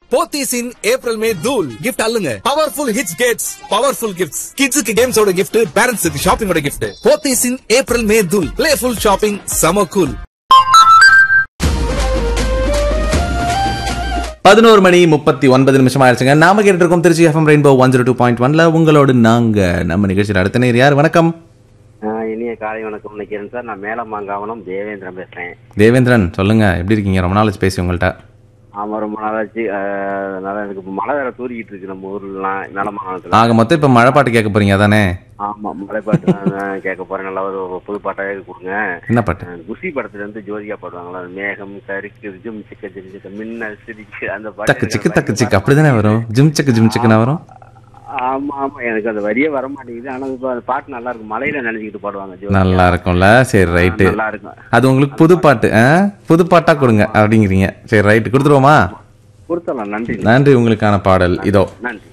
Pothys in April May தூல் gift அல்லுங்க powerful hits gets powerful gifts கிட்ஸுக்கு கேம்ஸோட கிஃப்ட் பேரண்ட்ஸுக்கு ஷாப்பிங்கோட gift Pothys in April May தூல் பிளேஃபுல் ஷாப்பிங் சம கூல் பதினோரு மணி முப்பத்தி ஒன்பது நிமிஷம் ஆயிடுச்சுங்க நாம கேட்டு இருக்கோம் Trichy FM rainbow one zero two point ஒன்ல உங்களோடு நாங்க நம்ம நிகழ்ச்சியில் அடுத்த நேர் யார் வணக்கம் ஆ, இனிய காலை வணக்கம் நினைக்கிறேன் சார் நான் மேலமாங்காவனம் தேவேந்திரன் பேசுறேன் தேவேந்திரன் சொல்லுங்க எப்படி இருக்கீங்க ரொம்ப நாள் ஆச்சு பேசி உங்கள்கிட்ட ஆமா ரொம்ப நாளாச்சு ஆ, அதனால எனக்கு இப்ப மழை வேற தூரிக்கிட்டு இருக்கு நம்ம ஊர்லாம் மேலமாங்காவனத்துல ஆக மொத்தம் இப்ப மழை பாட்டு கேட்க போறீங்க அதானே ஆமா மழை பாட்டு தான் நான் கேட்க போறேன் நல்லா ஒரு ஒரு புது பாட்டாவே கொடுங்க என்ன பாட்டு ஆ, குஷி படத்துல இருந்து ஜோதிகா பாடுவாங்களா மேகம் கருக்கு ஜும் சிக்க ஜிம் சிக்க மின்னல் சிரிக்கு அந்த தக்கு பாட்டு சிக்கு தக்கு சிக்கு அப்படிதானே வரும் ஜிம் சிக்கு ஜிம் சிக்குனா வரும் ஆமா ஆமா எனக்கு அந்த வரியே வர மாட்டேங்குது ஆனா இப்ப அந்த பாட்டு நல்லா இருக்கும் மலையில நினைச்சுக்கிட்டு பாடுவாங்க ஜோதிகா. நல்லா இருக்கும்ல சரி ரைட்டு நல்லா இருக்கும் அது உங்களுக்கு புது பாட்டு ஆ? புது பாட்டா கொடுங்க அப்படிங்கிறீங்க சரி ரைட்டு கொடுத்துருவோமா கொடுத்தலாம் நன்றி நன்றி உங்களுக்கான பாடல் இதோ நன்றி